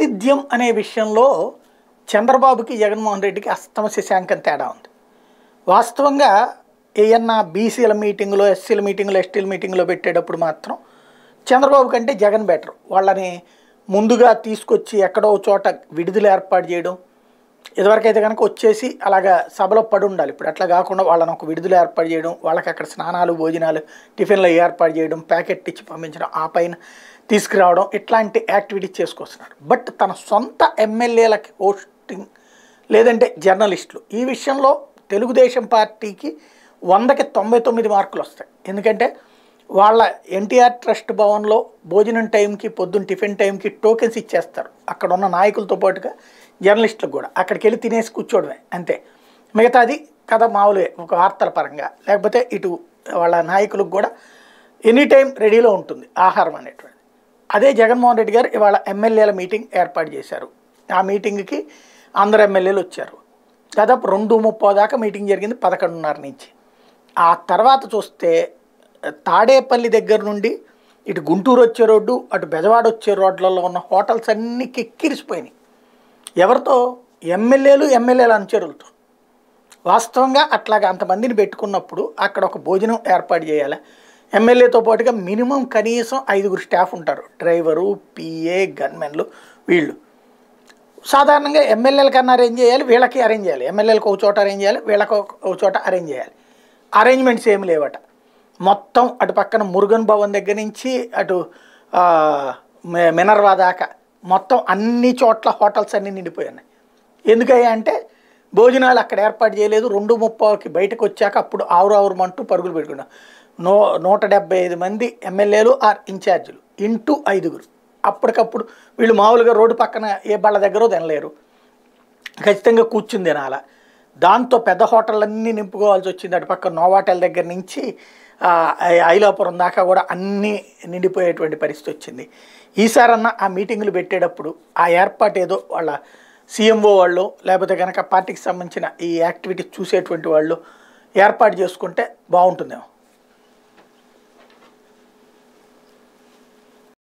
ఆతిథ్యం అనే విషయంలో చంద్రబాబుకి జగన్మోహన్ రెడ్డికి అస్తమ శశాంకం తేడా ఉంది వాస్తవంగా ఏయన్నా బీసీల మీటింగ్లో ఎస్సీల మీటింగ్లో ఎస్టీల మీటింగ్లో పెట్టేటప్పుడు మాత్రం చంద్రబాబు కంటే జగన్ బెటర్ వాళ్ళని ముందుగా తీసుకొచ్చి ఎక్కడో ఒక చోట విడుదల ఏర్పాటు చేయడం ఇదివరకైతే కనుక వచ్చేసి అలాగా సభలో పడి ఉండాలి ఇప్పుడు అట్లా కాకుండా వాళ్ళని ఒక విడుదల ఏర్పాటు చేయడం వాళ్ళకి అక్కడ స్నానాలు భోజనాలు టిఫిన్లు ఏర్పాటు చేయడం ప్యాకెట్ ఇచ్చి పంపించడం ఆ పైన తీసుకురావడం ఇట్లాంటి యాక్టివిటీస్ చేసుకొస్తున్నాడు బట్ తన సొంత ఎమ్మెల్యేలకి హోస్టింగ్ లేదంటే జర్నలిస్టులు ఈ విషయంలో తెలుగుదేశం పార్టీకి వందకి తొంభై తొమ్మిది మార్కులు వస్తాయి ఎందుకంటే వాళ్ళ ఎన్టీఆర్ ట్రస్ట్ భవన్లో భోజనం టైంకి పొద్దున్న టిఫిన్ టైంకి టోకెన్స్ ఇచ్చేస్తారు అక్కడ ఉన్న నాయకులతో పాటుగా జర్నలిస్టులకు కూడా అక్కడికి వెళ్ళి తినేసి కూర్చోవడమే అంతే మిగతాది కథ మామూలుగా ఒక వార్తల పరంగా లేకపోతే ఇటు వాళ్ళ నాయకులకు కూడా ఎనీ టైం రెడీలో ఉంటుంది ఆహారం అనేటువంటిది అదే జగన్మోహన్ రెడ్డి గారు ఇవాళ ఎమ్మెల్యేల మీటింగ్ ఏర్పాటు చేశారు ఆ మీటింగ్కి అందరు ఎమ్మెల్యేలు వచ్చారు దాదాపు రెండు ముప్పై దాకా మీటింగ్ జరిగింది పదకొండున్నర నుంచి ఆ తర్వాత చూస్తే తాడేపల్లి దగ్గర నుండి ఇటు గుంటూరు వచ్చే రోడ్డు అటు బెజవాడ వచ్చే రోడ్లలో ఉన్న హోటల్స్ అన్నీ కిక్కిరిసిపోయినాయి ఎవరితో ఎమ్మెల్యేలు ఎమ్మెల్యేల అనుచరులతో వాస్తవంగా అట్లాగా అంతమందిని పెట్టుకున్నప్పుడు అక్కడ ఒక భోజనం ఏర్పాటు చేయాలి ఎమ్మెల్యేతో పాటుగా మినిమం కనీసం ఐదుగురు స్టాఫ్ ఉంటారు డ్రైవరు పిఏ గన్మెన్లు వీళ్ళు సాధారణంగా ఎమ్మెల్యేల కన్నా అరేంజ్ చేయాలి వీళ్ళకి అరేంజ్ చేయాలి ఎమ్మెల్యేలకు ఒక చోట అరేంజ్ చేయాలి వీళ్ళకి ఒక చోట అరేంజ్ చేయాలి అరేంజ్మెంట్స్ ఏమి లేవట మొత్తం అటు పక్కన మురుగన్ భవన్ దగ్గర నుంచి అటు ఆ, మె- మినర్వా దాకా మొత్తం అన్ని చోట్ల హోటల్స్ అన్నీ నిండిపోయాయి ఎందుకయ్యా అంటే భోజనాలు అక్కడ ఏర్పాటు చేయలేదు రెండు ముప్పావుకి బయటకు వచ్చాక అప్పుడు ఆవురు ఆవురమంటూ పరుగులు పెట్టుకున్నాం నూ నూట డెబ్బై ఐదు మంది ఎమ్మెల్యేలు ఆర్ ఇన్ఛార్జీలు ఇంటూ ఐదుగురు అప్పటికప్పుడు వీళ్ళు మామూలుగా రోడ్డు పక్కన ఏ బళ్ళ దగ్గర తినలేరు ఖచ్చితంగా కూర్చుని తినాల దాంతో పెద్ద హోటళ్ళన్నీ నింపుకోవాల్సి వచ్చింది అటు పక్క నోవాటెల్ దగ్గర నుంచి ఆ, ఐ- ఐలాపురం దాకా కూడా అన్నీ నిండిపోయేటువంటి పరిస్థితి వచ్చింది ఈసారన్నా ఆ మీటింగులు పెట్టేటప్పుడు ఆ ఏర్పాటు ఏదో వాళ్ళ సీఎంఓ వాళ్ళు లేకపోతే కనుక పార్టీకి సంబంధించిన ఈ యాక్టివిటీస్ చూసేటువంటి వాళ్ళు ఏర్పాటు చేసుకుంటే బాగుంటుందేమో